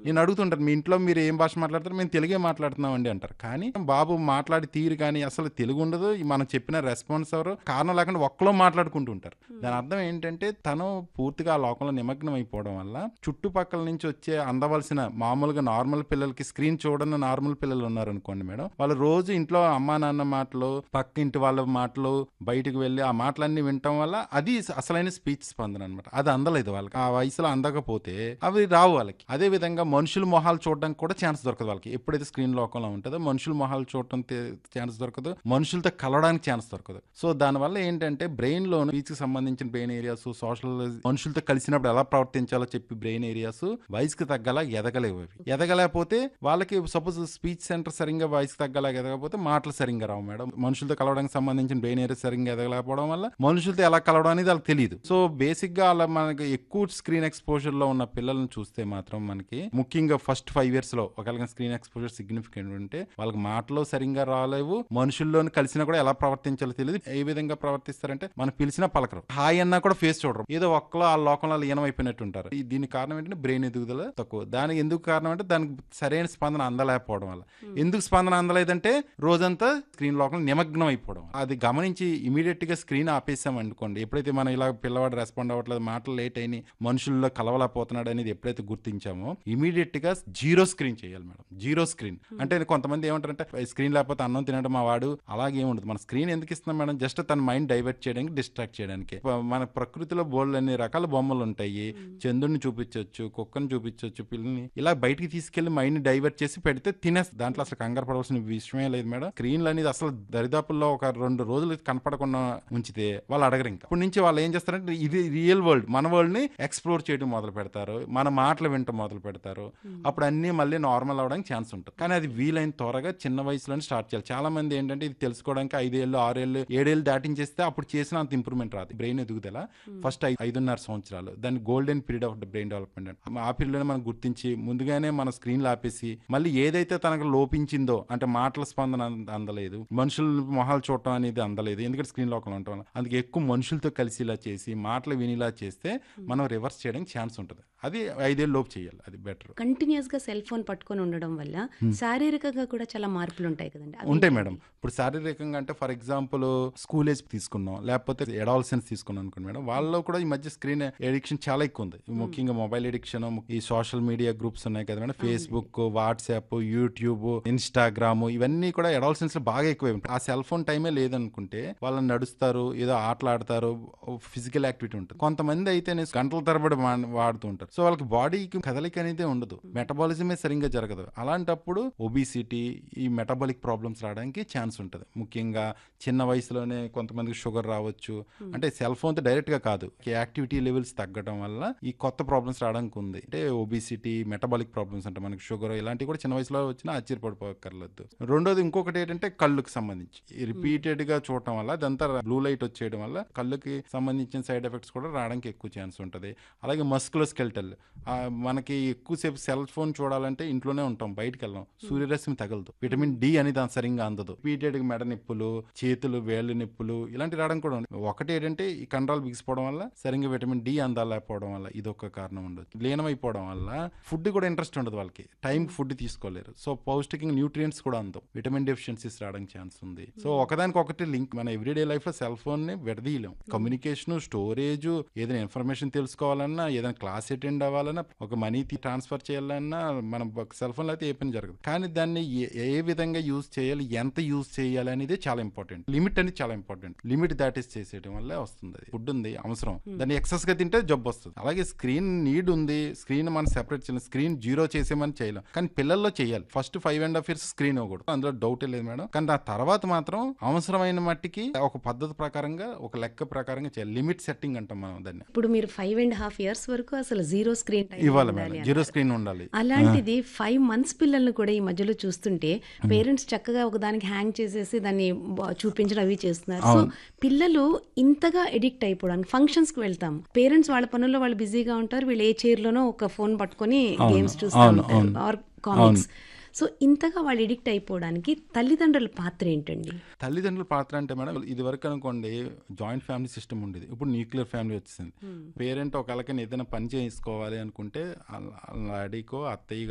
నేను అడుగుతుంటాను మీ ఇంట్లో మీరు ఏం భాష మాట్లాడతారు మేము తెలుగే మాట్లాడుతున్నాం అండి అంటారు కానీ బాబు మాట్లాడి తీరు కానీ అసలు తెలుగు ఉండదు మనం చెప్పిన రెస్పాన్స్ ఎవరు కారణం లేకుండా ఒక్కలో మాట్లాడుకుంటూ ఉంటారు దాని అర్థం ఏంటంటే తను పూర్తిగా ఆ లోకంలో నిమగ్నం అయిపోవడం వల్ల చుట్టుపక్కల నుంచి వచ్చే అందవలసిన మామూలుగా నార్మల్ పిల్లలకి స్క్రీన్ చూడని నార్మల్ పిల్లలు ఉన్నారు అనుకోండి మేడం వాళ్ళు రోజు ఇంట్లో అమ్మా నాన్న మాటలు పక్క ఇంటి వాళ్ళ మాటలు బయటకు వెళ్ళి ఆ మాటలన్నీ వినటం వల్ల అది అసలైన స్పీచ్ స్పందన అనమాట అది అందలేదు వాళ్ళకి ఆ వయసులో అందకపోతే అవి రావు వాళ్ళకి అదే విధంగా మనుషుల మొహాలు చూడడానికి కూడా ఛాన్స్ దొరకదు వాళ్ళకి ఎప్పుడైతే స్క్రీన్ లోకంలో ఉంటుందో మనుషుల మొహాలు చూడటం ఛాన్స్ దొరకదు మనుషులతో కలవడానికి ఛాన్స్ దొరకదు సో దానివల్ల ఏంటంటే బ్రెయిన్ లో స్పీచ్ కి సంబంధించిన బ్రెయిన్ ఏరియాస్ సోషల్ మనుషులతో కలిసినప్పుడు ఎలా ప్రవర్తించాలో చెప్పి బ్రెయిన్ ఏరియాస్ వయసుకి తగ్గలా ఎదగలేవు అవి ఎదగలేకపోతే వాళ్ళకి సపోజ్ స్పీచ్ సెంటర్ సరిగ్గా వయసుకి తగ్గలా ఎదగకపోతే మాటలు సరిగ్గా రావు మేడం మనుషులతో కలవడానికి సంబంధించిన బ్రెయిన్ ఏరియా సరిగ్గా ఎదగలేకపోవడం వల్ల మనుషులతో ఎలా కలవడం అనేది వాళ్ళకి తెలియదు సో బేసిక్ గా అలా మనకి ఎక్కువ స్క్రీన్ ఎక్స్పోజర్ లో ఉన్న పిల్లల్ని చూస్తే మాత్రం మనకి ముఖ్యంగా ఫస్ట్ ఫైవ్ ఇయర్స్ లో ఒకవేళ స్క్రీన్ ఎక్స్పోజర్ సిగ్నిఫికెంట్ ఉంటే వాళ్ళకి మాటలు సరిగ్గా రాలేవు మనుషుల్లోని కలిసినా కూడా ఎలా ప్రవర్తించాలో తెలియదు ఏ విధంగా ప్రవర్తిస్తారంటే మనం పిలిచినా పలకరు హాయ్ అన్నా కూడా ఫేస్ చూడరు ఏదో ఒక్కలో ఆ లోకంలో లీనం అయిపోయినట్టు ఉంటారు ఈ- దీనికి కారణం ఏంటంటే బ్రెయిన్ ఎదుగుదల తక్కువ దానికి ఎందుకు కారణం అంటే దానికి సరైన స్పందన అందలేకపోవడం వల్ల ఎందుకు స్పందన అందలేదంటే రోజంతా స్క్రీన్ లోకం నిమగ్నం అయిపోవడం అది గమనించి ఇమీడియట్ గా స్క్రీన్ ఆపేసాం అనుకోండి ఎప్పుడైతే మనం ఇలా పిల్లవాడు రెస్పాండ్ అవ్వట్లేదు మాటలు లేట్ అయినాయి మనుషుల్లో కలవలేకపోతున్నాడు అనేది ఎప్పుడైతే గుర్తించామో ఇమీడియట్ గా జీరో స్క్రీన్ చేయాలి మేడం జీరో స్క్రీన్ అంటే కొంతమంది ఏమంటారంటే స్క్రీన్ లేకపోతే అన్నం తినడం మా వాడు అలాగే ఉండదు మన స్క్రీన్ ఎందుకు ఇస్తున్నాం మేడం జస్ట్ తన మైండ్ డైవర్ట్ చేయడానికి డిస్ట్రాక్ట్ చేయడానికి ప- మన ప్రకృతిలో బోల్డ్ అన్ని రకాల బొమ్మలు ఉంటాయి చంద్రుడిని చూపించవచ్చు కుక్కని చూపించవచ్చు పిల్లల్ని ఇలా బయటికి తీసుకెళ్లి మైండ్ డైవర్ట్ చేసి పెడితే తినేస్తుంది దాంట్లో అసలు కంగారు పడవలసిన విషయమే లేదు మేడం స్క్రీన్లు అనేది అసలు దరిదాపుల్లో ఒక రెండు రోజులు కనపడకుండా ఉంచితే వాళ్ళు అడగరు ఇంకా ఇప్పటి నుంచి వాళ్ళు ఏం చేస్తారంటే ఇది రియల్ వరల్డ్ మన వరల్డ్ ని ఎక్స్ప్లోర్ చేయడం మొదలు పెడతారు మన మాటలు వింటం మొదలు పెడతారు అప్పుడు అన్ని మళ్ళీ నార్మల్ అవడానికి ఛాన్స్ ఉంటుంది కానీ అది వీలైన త్వరగా చిన్న వయసులోనే స్టార్ట్ చేయాలి చాలా మంది ఏంటంటే ఇది తెలుసుకోవడానికి ఐదేళ్ళు ఆరేళ్ళు ఏడేళ్ళు దాటించేస్తే అప్పుడు చేసిన అంత ఇంప్రూవ్మెంట్ రాదు బ్రెయిన్ ఎదుగుదల ఫస్ట్ ఐదున్నర సంవత్సరాలు దాన్ని golden period of brain development అంటే ఆ పీరియడ్లోనే మనం గుర్తించి ముందుగానే మన స్క్రీన్లు ఆపేసి మళ్ళీ ఏదైతే తనకు లోపించిందో అంటే మాటల స్పందన అంద- అందలేదు మనుషుల మొహాలు చూడటం అనేది అందలేదు ఎందుకంటే స్క్రీన్ లోకంలో ఉండటం వల్ల అందుకే ఎక్కువ మనుషులతో కలిసి ఇలా చేసి మాటలు వినిలా చేస్తే మనం రివర్స్ చేయడానికి ఛాన్స్ ఉంటుంది అది ఐదేళ్ళు లోపు చేయాలి అది బెటర్ కంటిన్యూస్ గా సెల్ ఫోన్ పట్టుకొని ఉండడం వల్ల శారీరకంగా కూడా చాలా మార్పులు ఉంటాయి కదండి అవి ఉంటాయి ఏంటి? మేడం ఇప్పుడు శారీరకంగా అంటే ఫర్ ఎగ్జాంపుల్ స్కూల్ ఏజ్ తీసుకున్నాం లేకపోతే ఎడాల్సెన్స్ తీసుకున్నాం అనుకోండి మేడం వాళ్ళలో కూడా ఈ మధ్య స్క్రీన్ ఎడిక్షన్ చాలా ఎక్కువ ఉంది ముఖ్యంగా మొబైల్ ఎడిక్షన్ ఈ సోషల్ మీడియా గ్రూప్స్ ఉన్నాయి కదా madam Facebook WhatsApp YouTube Instagram ఇవన్నీ కూడా ఎడాల్సెన్స్ లో బాగా ఎక్కువ ఉంటాయి ఆ సెల్ ఫోన్ టైమే లేదనుకుంటే వాళ్ళని నడుస్తారు ఏదో ఆటలు ఆడతారు ఫిజికల్ యాక్టివిటీ ఉంటుంది కొంతమంది అయితే గంటల తరబడి వా- వాడుతూ ఉంటారు సో వాళ్ళకి బాడీకి కదలిక అనేది ఉండదు మెటబాలిజమే సరిగ్గా జరగదు అలాంటప్పుడు ఒబిసిటీ ఈ మెటబాలిక్ ప్రాబ్లమ్స్ రావడానికి ఛాన్స్ ఉంటుంది ముఖ్యంగా చిన్న వయసులోనే కొంతమందికి షుగర్ రావచ్చు అంటే సెల్ ఫోన్ తో డైరెక్ట్ గా కాదు యాక్టివిటీ లెవెల్స్ తగ్గడం వల్ల ఈ కొత్త ప్రాబ్లమ్స్ రావడానికి ఉంది అంటే ఒబిసిటీ మెటబాలిక్ ప్రాబ్లమ్స్ అంటే మనకి షుగర్ ఇలాంటివి కూడా చిన్న వయసులో వచ్చినా ఆశ్చర్యపడిపోకర్లేదు రెండోది ఇంకొకటి ఏంటంటే కళ్ళుకి సంబంధించి రిపీటెడ్ గా చూడటం వల్ల అదంతా బ్లూ లైట్ వచ్చేయడం వల్ల కళ్ళుకి సంబంధించిన సైడ్ ఎఫెక్ట్స్ కూడా రావడానికి ఎక్కువ ఛాన్స్ ఉంటుంది అలాగే మస్కులో స్కెల్టల్ మనకి ఎక్కువసేపు సెల్ ఫోన్ చూడాలంటే ఇంట్లోనే ఉంటాం బయటకు వెళ్ళాం సూర్యరశ్మి తగలదు విటమిన్ డి అనేది దాని సరిగ్గా అందదు రిపీటెడ్ మెడ నొప్పులు చేతులు వేళ్ళు నొప్పులు ఇలాంటి రావడం కూడా ఉంది ఒకటి ఏంటంటే ఈ కండరాలు బిగిసిపోవడం వల్ల సరిగ్గా విటమిన్ డి అందలేకపోవడం వల్ల ఇది ఒక కారణం ఉండదు లీనమైపోవడం వల్ల ఫుడ్ కూడా ఇంట్రెస్ట్ ఉండదు వాళ్ళకి టైం ఫుడ్ తీసుకోలేరు సో పౌష్టికంగా న్యూట్రియంట్స్ కూడా అందవు విటమిన్ డెఫిషియన్సీస్ రావడానికి ఛాన్స్ ఉంది సో ఒకదానికి ఒకటి లింక్ మన ఎవ్రీడే లైఫ్ లో సెల్ ఫోన్ ని విడదీయలేం కమ్యూనికేషన్ స్టోరేజ్ ఏదైనా ఇన్ఫర్మేషన్ తెలుసుకోవాలన్నా ఏదైనా క్లాస్ అటెండ్ అవ్వాలన్నా ఒక మనీ ట్రాన్స్ఫర్ చేయాలన్నా మనం సెల్ ఫోన్ అయితే ఏ పని జరగదు కానీ దాన్ని ఏ- ఏ విధంగా యూజ్ చేయాలి ఎంత యూజ్ చేయాలి అనేది చాలా ఇంపార్టెంట్ లిమిట్ అనేది చాలా ఇంపార్టెంట్ లిమిట్ దాటిస్ చేసేయడం వల్లే వస్తుంది అది ఫుడ్ ఉంది అవసరం దాన్ని ఎక్సెస్ గా తింటే జబ్బు వస్తుంది అలాగే స్క్రీన్ నీడ్ ఉంది స్క్రీన్ మనం సెపరేట్ చేయాలి స్క్రీన్ జీరో చేసేమని చేయలేం కానీ పిల్లల్లో చేయాలి first five and half years screen ఇవ్వకూడదు అందులో డౌట్ లేదు మేడం కానీ ఆ తర్వాత మాత్రం అవసరమైన మట్టికి ఒక పద్ధతి ప్రకారంగా ఒక లెక్క ప్రకారంగా చేయాలి లిమిట్ సెట్టింగ్ అంటాం మనం దాన్ని ఇప్పుడు మీరు ఫైవ్ అండ్ హాఫ్ ఇయర్స్ వరకు అసలు జీరో స్క్రీన్ టైం ఇవ్వాలి ఉండాలి మేడం అన్నారు. జీరో స్క్రీన్ ఉండాలి అలాంటిది ఫైవ్ మంత్స్ పిల్లల్ని కూడా ఈ మధ్యలో చూస్తుంటే పేరెంట్స్ చక్కగా ఒకదానికి హ్యాంగ్ చేసేసి దాన్ని బా- చూపించడం అవి చేస్తున్నారు సో పిల్లలు ఇంతగా ఎడిక్ట్ అయిపోవడానికి ఫంక్షన్స్ కి వెళ్తాం పేరెంట్స్ వాళ్ళ పనుల్లో వాళ్ళు బిజీగా ఉంటారు వీళ్ళు ఏ చైర్ లోనో ఒక ఫోన్ పట్టుకొని గేమ్స్ చూస్తూ అవును, ఉంటారు అవును. ఆర్ కామిక్స్ సో ఇంతగా వాళ్ళు ఎడిక్ట్ అయిపోవడానికి తల్లిదండ్రుల పాత్ర ఏంటండి తల్లిదండ్రుల పాత్ర అంటే మేడం ఇది వరకు అనుకోండి జాయింట్ ఫ్యామిలీ సిస్టమ్ ఉండేది ఇప్పుడు న్యూక్లియర్ ఫ్యామిలీ వచ్చింది పేరెంట్ ఒకళ్ళకని ఏదైనా పని చేసుకోవాలి అనుకుంటే డాడీకో అత్తయ్య